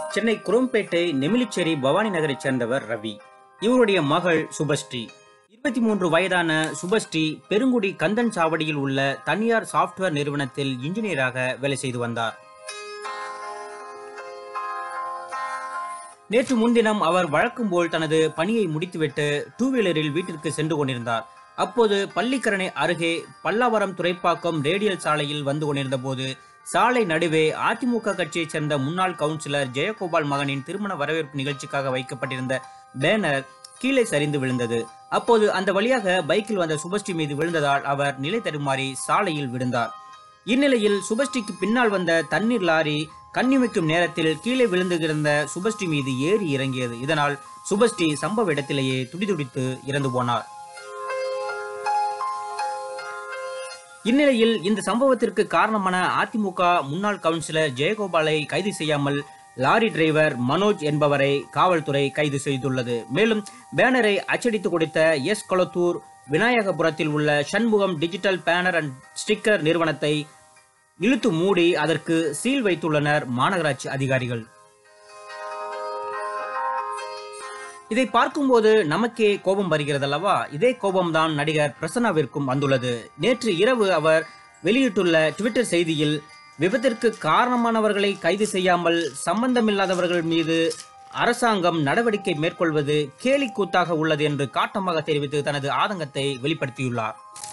சென்னை குரோம்பேட்டை நெமிலிச்சேரி பவானி நகரைச் சேர்ந்தவர் ரவி இவருடைய மகள் சுபஸ்ரீ இருபத்தி மூன்று வயதான சுபஸ்ரீ பெருங்குடி கந்தன் சாவடியில் உள்ள தனியார் சாப்ட்வேர் நிறுவனத்தில் இன்ஜினியராக வேலை செய்து வந்தார் நேற்று முன்தினம் அவர் வழக்கம் போல் தனது பணியை முடித்துவிட்டு டூ வீலரில் வீட்டிற்கு சென்று கொண்டிருந்தார் அப்போது பள்ளிக்கரணை அருகே பல்லாவரம் துறைப்பாக்கம் ரேடியல் சாலையில் வந்து கொண்டிருந்த போது சாலை நடுவே அதிமுக கட்சியைச் சேர்ந்த முன்னாள் கவுன்சிலர் ஜெயகோபால் மகனின் திருமண வரவேற்பு நிகழ்ச்சிக்காக வைக்கப்பட்டிருந்த பேனர் கீழே சரிந்து விழுந்தது அப்போது அந்த வழியாக பைக்கில் வந்த சுபஸ்ரீ மீது விழுந்ததால் அவர் நிலை தடுமாறி சாலையில் விழுந்தார் இந்நிலையில் சுபஸ்ரீக்கு பின்னால் வந்த தண்ணீர் லாரி கண்ணிமைக்கும் நேரத்தில் கீழே விழுந்து கிடந்த சுபஸ்ரீ மீது ஏறி இறங்கியது இதனால் சுபஸ்ரீ சம்பவ இடத்திலேயே துடிதுடித்து இறந்து போனார் இந்நிலையில் இந்த சம்பவத்திற்கு காரணமான அதிமுக முன்னாள் கவுன்சிலர் ஜெயகோபாலை கைது செய்யாமல் லாரி டிரைவர் மனோஜ் என்பவரை காவல்துறை கைது செய்துள்ளது மேலும் பேனரை அச்சடித்து கொடுத்த எஸ் கொளத்தூர் விநாயகபுரத்தில் உள்ள Shanmugam digital banner and sticker நிறுவனத்தை இழுத்து மூடி அதற்கு சீல் வைத்துள்ளனர் மாநகராட்சி அதிகாரிகள் இதை பார்க்கும்போது நமக்கே கோபம் வருகிறது அல்லவா இதே கோபம்தான் நடிகர் பிரசன்னாவிற்கும் வந்துள்ளது நேற்று இரவு அவர் வெளியிட்டுள்ள ட்விட்டர் செய்தியில் விபத்திற்கு காரணமானவர்களை கைது செய்யாமல் சம்பந்தமில்லாதவர்கள் மீது அரசாங்கம் நடவடிக்கை மேற்கொள்வது கேலிக்கூத்தாக உள்ளது என்று காட்டமாக தெரிவித்து தனது ஆதங்கத்தை வெளிப்படுத்தியுள்ளார்